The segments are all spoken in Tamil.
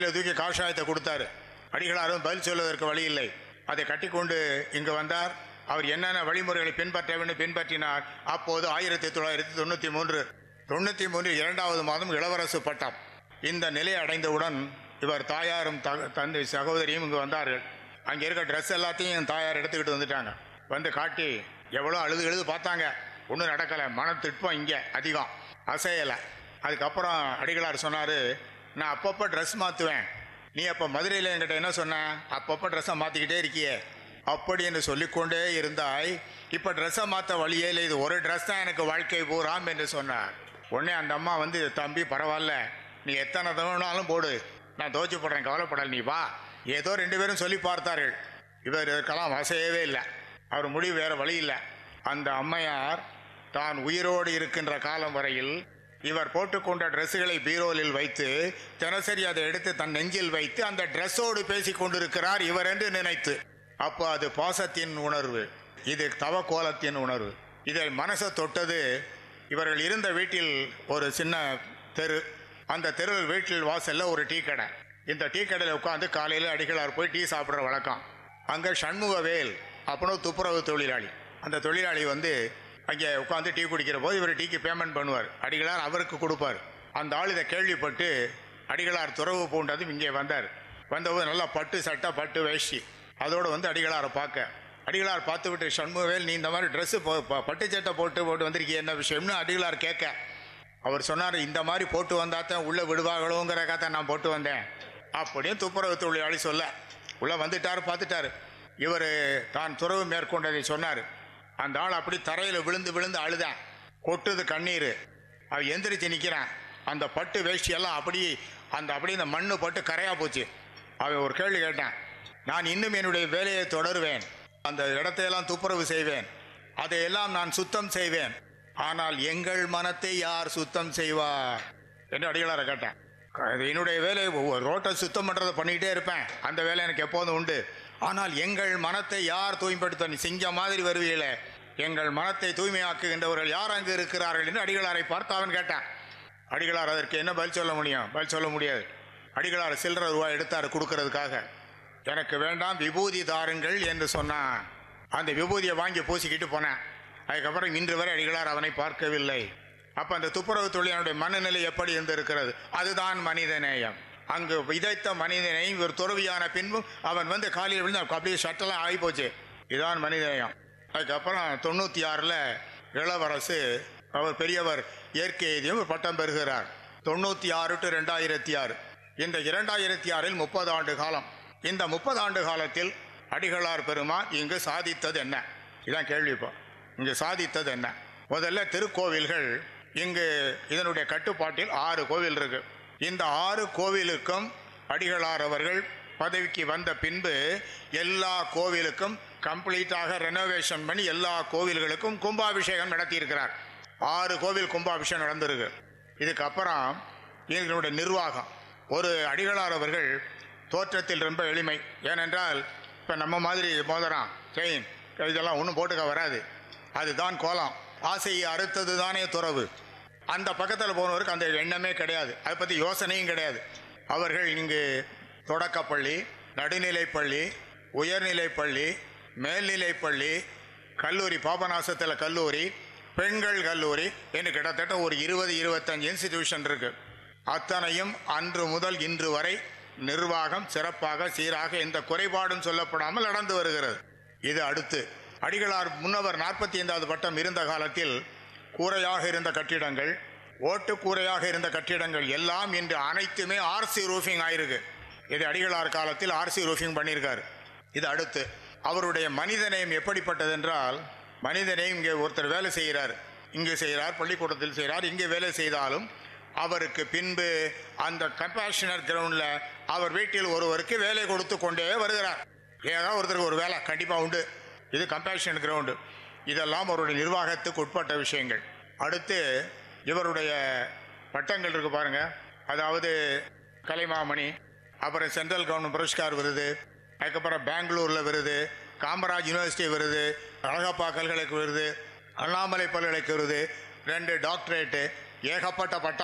இதை தூக்கி காஷாயத்தை கொடுத்தாரு அடிகளாரும் பதில் சொல்வதற்கு வழி இல்லை அதை கட்டிக்கொண்டு இங்கு வந்தார் அவர் என்னென்ன வழிமுறைகளை பின்பற்ற வேண்டும் பின்பற்றினார் அப்போது ஆயிரத்தி தொள்ளாயிரத்தி தொண்ணூற்றி மூன்று தொண்ணூற்றி மூன்றில் இரண்டாவது மாதம் இளவரசு பட்டம் இந்த நிலை அடைந்தவுடன் இவர் தாயாரும் த- தந்தை சகோதரியும் இங்கு வந்தார்கள் அங்கே இருக்க ட்ரெஸ் எல்லாத்தையும் என் தாயார் எடுத்துக்கிட்டு வந்துட்டாங்க வந்து காட்டி எவ்வளோ அழுது எழுது பார்த்தாங்க ஒன்றும் நடக்கலை மன திட்பம் இங்கே அதிகம் அசையலை அதுக்கப்புறம் அடிகளார் சொன்னார் நான் அப்பப்போ ட்ரெஸ் மாற்றுவேன் நீ அப்போ மதுரையில் என்கிட்ட என்ன சொன்ன அப்பப்போ ட்ரெஸ்ஸை மாற்றிக்கிட்டே இருக்கியே அப்படி என்று சொல்லிக்கொண்டே இருந்தாய் இப்போ ட்ரெஸ்ஸை மாற்ற வழியே இல்லை இது ஒரு ட்ரெஸ் தான் எனக்கு வாழ்க்கை பூராம் என்று சொன்னார் உடனே அந்த அம்மா வந்து தம்பி பரவாயில்ல நீ எத்தனை தவணாலும் போடு நான் தோச்சு போடுறேன் கவலைப்படல நீ வா ஏதோ ரெண்டு பேரும் சொல்லி பார்த்தார்கள் இவர் இதற்கெல்லாம் வசையவே இல்லை அவர் முடிவு வேற வழி இல்லை அந்த அம்மையார் தான் உயிரோடு இருக்கின்ற காலம் வரையில் இவர் போட்டுக்கொண்ட ட்ரெஸ்ஸுகளை பீரோலில் வைத்து தினசரி அதை எடுத்து தன் நெஞ்சில் வைத்து அந்த ட்ரெஸ்ஸோடு பேசி கொண்டிருக்கிறார் இவர் என்று நினைத்து அப்போ அது பாசத்தின் உணர்வு இது தவ கோலத்தின் உணர்வு இதை மனசை தொட்டது இவர்கள் இருந்த வீட்டில் ஒரு சின்ன தெரு அந்த தெரு வீட்டில் வாசல்ல ஒரு டீ கடை இந்த டீ கடையில் உட்காந்து காலையில் அடிகளார் போய் டீ சாப்பிட்ற வழக்கம் அங்கே சண்முகவேல் அப்படின்னு துப்புரவு தொழிலாளி அந்த தொழிலாளி வந்து அங்கே உட்காந்து டீ குடிக்கிற போது இவர் டீக்கு பேமெண்ட் பண்ணுவார் அடிகளார் அவருக்கு கொடுப்பார் அந்த ஆள் இதை கேள்விப்பட்டு அடிகளார் துறவு பூண்டதும் இங்கே வந்தார் வந்தபோது நல்லா பட்டு சட்டை பட்டு வேஷ்டி அதோடு வந்து அடிகளாரை பார்க்க அடிகளார் பார்த்து விட்டு சண்முகவேல் நீ இந்த மாதிரி ட்ரெஸ்ஸு பட்டு சட்டை போட்டு போட்டு வந்திருக்கிய என்ன விஷயம்னு அடிகளார் கேட்க அவர் சொன்னார் இந்த மாதிரி போட்டு வந்தா தான் உள்ளே விடுவாங்களோங்கிறக்காக தான் நான் போட்டு வந்தேன் அப்படியும் துப்புரவு தொழிலாளி சொல்ல உள்ளே வந்துட்டார் பார்த்துட்டாரு இவர் தான் துறவு மேற்கொண்டதை சொன்னார் அந்த ஆள் அப்படி தரையில் விழுந்து விழுந்து அழுதான் கொட்டுது கண்ணீர் அவன் எந்திரிச்சு நிற்கிறான் அந்த பட்டு வேஷ்டியெல்லாம் அப்படி அந்த அப்படி இந்த மண்ணு பட்டு கரையா போச்சு அவன் ஒரு கேள்வி கேட்டான் நான் இன்னும் என்னுடைய வேலையை தொடருவேன் அந்த இடத்தையெல்லாம் துப்புரவு செய்வேன் அதையெல்லாம் நான் சுத்தம் செய்வேன் ஆனால் எங்கள் மனத்தை யார் சுத்தம் செய்வார் என்று அடிகளாரை கேட்டேன் அது என்னுடைய வேலை ஒவ்வொரு ரோட்டை சுத்தம் பண்ணுறதை பண்ணிக்கிட்டே இருப்பேன் அந்த வேலை எனக்கு எப்போதும் உண்டு ஆனால் எங்கள் மனத்தை யார் தூய்மைப்படுத்த நீ சிங்கம் மாதிரி வருவீங்களே எங்கள் மனத்தை தூய்மையாக்குகின்றவர்கள் யார் அங்கு இருக்கிறார்கள் என்று அடிகளாரை பார்த்து அவன் கேட்டான் அடிகளார் அதற்கு என்ன பதில் சொல்ல முடியும் பதில் சொல்ல முடியாது அடிகளார் சில்லற ரூபாய் எடுத்தார் கொடுக்கறதுக்காக எனக்கு வேண்டாம் விபூதி தாருங்கள் என்று சொன்னான் அந்த விபூதியை வாங்கி பூசிக்கிட்டு போனேன் அதுக்கப்புறம் இன்று வரை அடிகளார் அவனை பார்க்கவில்லை அப்ப அந்த துப்புரவு தொழிலாளருடைய மனநிலை எப்படி இருந்திருக்கிறது அதுதான் மனிதநேயம் அங்கு விதைத்த மனிதனையும் இவர் துறவியான பின்பும் அவன் வந்து காலையில் விழுந்து அப்படியே ஷட்டெல்லாம் ஆகி போச்சு இதுதான் மனிதநேயம் அதுக்கப்புறம் தொண்ணூற்றி ஆறில் இளவரசு அவர் பெரியவர் இயற்கை எய்தியும் ஒரு பட்டம் பெறுகிறார் தொண்ணூற்றி ஆறு டு ரெண்டாயிரத்தி ஆறு இந்த இரண்டாயிரத்தி ஆறில் முப்பது ஆண்டு காலம் இந்த முப்பது ஆண்டு காலத்தில் அடிகளார் பெருமான் இங்கு சாதித்தது என்ன இதான் கேள்வி இப்போ இங்கு சாதித்தது என்ன முதல்ல திருக்கோவில்கள் இங்கு இதனுடைய கட்டுப்பாட்டில் ஆறு கோவில் இருக்கு இந்த ஆறு கோவிலுக்கும் அடிகளார் அவர்கள் பதவிக்கு வந்த பின்பு எல்லா கோவிலுக்கும் கம்ப்ளீட்டாக ரெனோவேஷன் பண்ணி எல்லா கோவில்களுக்கும் கும்பாபிஷேகம் நடத்தியிருக்கிறார் ஆறு கோவில் கும்பாபிஷேகம் நடந்திருக்கு இதுக்கப்புறம் இதனுடைய நிர்வாகம் ஒரு அடிகளார் அவர்கள் தோற்றத்தில் ரொம்ப எளிமை ஏனென்றால் இப்போ நம்ம மாதிரி மோதிரம் செயின் இதெல்லாம் ஒன்றும் போட்டுக்க வராது அதுதான் கோலம் ஆசையை அறுத்தது தானே துறவு அந்த பக்கத்தில் போனவருக்கு அந்த எண்ணமே கிடையாது அதை பற்றி யோசனையும் கிடையாது அவர்கள் இங்கு தொடக்கப்பள்ளி நடுநிலைப்பள்ளி உயர்நிலைப்பள்ளி மேல்நிலைப்பள்ளி கல்லூரி பாபநாசத்தில் கல்லூரி பெண்கள் கல்லூரி என்று கிட்டத்தட்ட ஒரு இருபது இருபத்தஞ்சு இன்ஸ்டிடியூஷன் இருக்கு அத்தனையும் அன்று முதல் இன்று வரை நிர்வாகம் சிறப்பாக சீராக எந்த குறைபாடும் சொல்லப்படாமல் நடந்து வருகிறது இது அடுத்து அடிகளார் முன்னவர் நாற்பத்தி ஐந்தாவது பட்டம் இருந்த காலத்தில் கூரையாக இருந்த கட்டிடங்கள் ஓட்டு கூரையாக இருந்த கட்டிடங்கள் எல்லாம் இன்று அனைத்துமே ஆர்சி ரூஃபிங் ஆயிருக்கு இது அடிகளார் காலத்தில் ஆர்சி ரூஃபிங் பண்ணியிருக்காரு இது அடுத்து அவருடைய மனிதநேயம் எப்படிப்பட்டது என்றால் மனிதநேயம் இங்கே ஒருத்தர் வேலை செய்கிறார் இங்கே செய்கிறார் பள்ளிக்கூடத்தில் செய்கிறார் இங்கே வேலை செய்தாலும் அவருக்கு பின்பு அந்த கம்பேஷனர் கிரவுண்டில் அவர் வீட்டில் ஒருவருக்கு வேலை கொடுத்து கொண்டே வருகிறார் ஏதாவது ஒருத்தருக்கு ஒரு வேலை கண்டிப்பாக உண்டு இது கம்பேஷன் கிரவுண்டு இதெல்லாம் அவருடைய நிர்வாகத்துக்கு உட்பட்ட விஷயங்கள் அடுத்து இவருடைய பட்டங்கள் இருக்கு பாருங்க அதாவது கலைமாமணி அப்புறம் சென்ட்ரல் கவர்மெண்ட் புரஸ்கார் விருது அதுக்கப்புறம் பெங்களூரில் விருது காமராஜ் யூனிவர்சிட்டி விருது அழகப்பா பல்கலைக்கு விருது அண்ணாமலை பல்கலைக்கு விருது ரெண்டு டாக்டரேட்டு ஏகப்பட்ட பட்டம்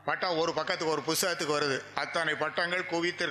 பட்டம் ஒரு பக்கத்துக்கு ஒரு புஸ்தகத்துக்கு வருது அத்தனை பட்டங்கள் குவித்து